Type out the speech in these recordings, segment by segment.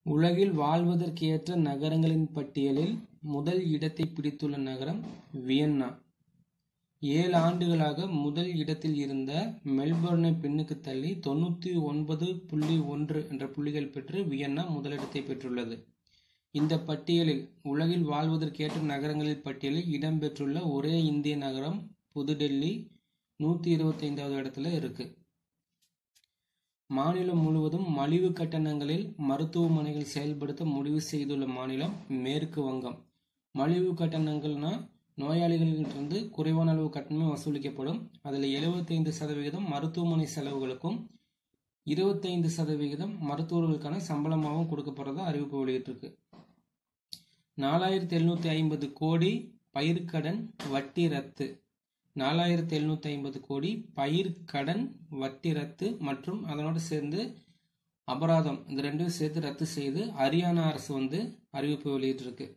உலகில் வாழ்வதற்கேற்ற நகரங்களின் பட்டியலில் முதல் இடத்தை பிடித்துள்ள நகரம் வியன்னா ஏழு ஆண்டுகளாக முதல் இடத்தில் இருந்த மெல்போர்னை பின்னுக்கு தள்ளி தொண்ணூற்றி ஒன்பது புள்ளி ஒன்று என்ற புள்ளிகள் பெற்று வியன்னா முதலிடத்தை பெற்றுள்ளது இந்த பட்டியலில் உலகில் வாழ்வதற்கேற்ற நகரங்களின் பட்டியலில் இடம்பெற்றுள்ள ஒரே இந்திய நகரம் புதுடெல்லி நூற்றி இருபத்தைந்தாவது இடத்துல இருக்கு மாநிலம் முழுவதும் மலிவு கட்டணங்களில் மருத்துவமனைகள் செயல்படுத்த முடிவு செய்துள்ள மாநிலம் மேற்கு வங்கம் மலிவு கட்டணங்கள்னா நோயாளிகளிலிருந்து குறைவான அளவு கட்டணமே வசூலிக்கப்படும் அதில் எழுபத்தைந்து சதவிகிதம் மருத்துவமனை செலவுகளுக்கும் இருபத்தைந்து சதவிகிதம் மருத்துவர்களுக்கான சம்பளமாகவும் கொடுக்கப்படுறதா அறிவிப்பு வெளியிட்டிருக்கு நாலாயிரத்தி எழுநூற்றி ஐம்பது கோடி பயிர்க்கடன் வட்டி ரத்து நாலாயிரத்தி எழுநூற்றி ஐம்பது கோடி பயிர்க்கடன் வட்டி ரத்து மற்றும் அதனோடு சேர்ந்து அபராதம் இந்த ரெண்டும் சேர்த்து ரத்து செய்து ஹரியானா அரசு வந்து அறிவிப்பு வெளியிட்டிருக்கு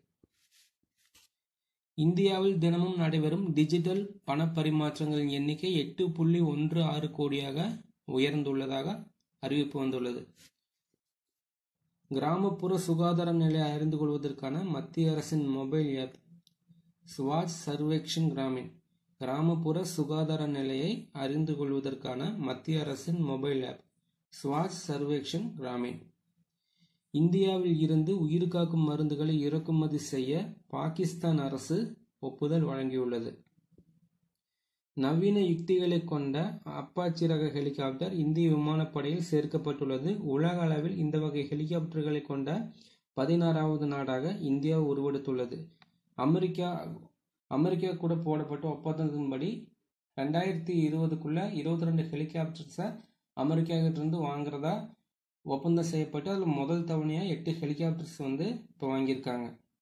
இந்தியாவில் தினமும் நடைபெறும் டிஜிட்டல் பண பரிமாற்றங்களின் எண்ணிக்கை எட்டு புள்ளி ஒன்று ஆறு கோடியாக உயர்ந்துள்ளதாக அறிவிப்பு வந்துள்ளது கிராமப்புற சுகாதார நிலையை அறிந்து கொள்வதற்கான மத்திய அரசின் மொபைல் ஆப் ஸ்வாச் சர்வேக்ஷன் கிராமின் கிராமப்புற சுகாதார நிலையை அறிந்து கொள்வதற்கான மத்திய அரசின் மொபைல் ஆப் ஸ்வாச் சர்வேக்ஷன் கிராமின் இந்தியாவில் இருந்து உயிர்காக்கும் மருந்துகளை இறக்குமதி செய்ய பாகிஸ்தான் அரசு ஒப்புதல் வழங்கியுள்ளது நவீன யுக்திகளை கொண்ட அப்பாச்சி ரக ஹெலிகாப்டர் இந்திய விமானப்படையில் சேர்க்கப்பட்டுள்ளது உலக அளவில் இந்த வகை ஹெலிகாப்டர்களை கொண்ட பதினாறாவது நாடாக இந்தியா உருவெடுத்துள்ளது அமெரிக்கா அமெரிக்கா கூட போடப்பட்ட ஒப்பந்தத்தின்படி ரெண்டாயிரத்தி இருபதுக்குள்ள இருபத்தி ரெண்டு ஹெலிகாப்டர்ஸை அமெரிக்காவிட்டிருந்து வாங்குறதா ஒப்பந்தம் செய்யப்பட்டு அதில் முதல் தவணையாக எட்டு ஹெலிகாப்டர்ஸ் வந்து இப்போ வாங்கியிருக்காங்க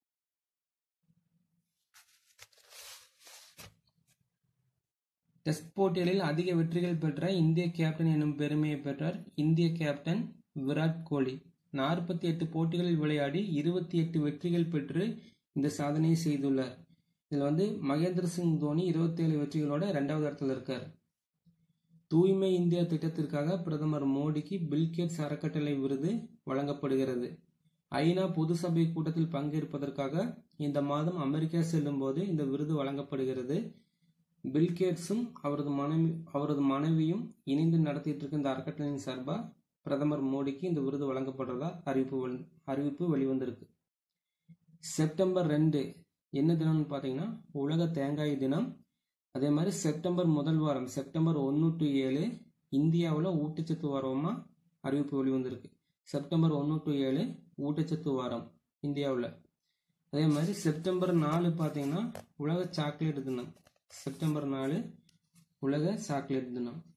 டெஸ்ட் போட்டிகளில் அதிக வெற்றிகள் பெற்ற இந்திய கேப்டன் எனும் பெருமையை பெற்றார் இந்திய கேப்டன் விராட் கோலி நாற்பத்தி எட்டு போட்டிகளில் விளையாடி இருபத்தி எட்டு வெற்றிகள் பெற்று இந்த சாதனையை செய்துள்ளார் இதில் வந்து மகேந்திர சிங் தோனி இருபத்தி ஏழு வெற்றிகளோட ரெண்டாவது இடத்துல இருக்கார் தூய்மை இந்தியா திட்டத்திற்காக பிரதமர் மோடிக்கு பில்கேட்ஸ் அறக்கட்டளை விருது வழங்கப்படுகிறது ஐநா பொது சபை கூட்டத்தில் பங்கேற்பதற்காக இந்த மாதம் அமெரிக்கா செல்லும் போது இந்த விருது வழங்கப்படுகிறது பில்கேட்ஸும் அவரது மனைவி அவரது மனைவியும் இணைந்து நடத்திட்டு இருக்க இந்த அறக்கட்டளையின் சார்பாக பிரதமர் மோடிக்கு இந்த விருது வழங்கப்படுறதா அறிவிப்பு அறிவிப்பு வெளிவந்திருக்கு செப்டம்பர் ரெண்டு என்ன தினம்னு பார்த்தீங்கன்னா உலக தேங்காய் தினம் அதே மாதிரி செப்டம்பர் முதல் வாரம் செப்டம்பர் ஒன்று டு ஏழு இந்தியாவில் ஊட்டச்சத்து வாரமாக அறிவிப்பு வெளிவந்திருக்கு செப்டம்பர் ஒன்று டு ஏழு ஊட்டச்சத்து வாரம் இந்தியாவில் அதே மாதிரி செப்டம்பர் நாலு பார்த்தீங்கன்னா உலக சாக்லேட் தினம் செப்டம்பர் நாலு உலக சாக்லேட் தினம்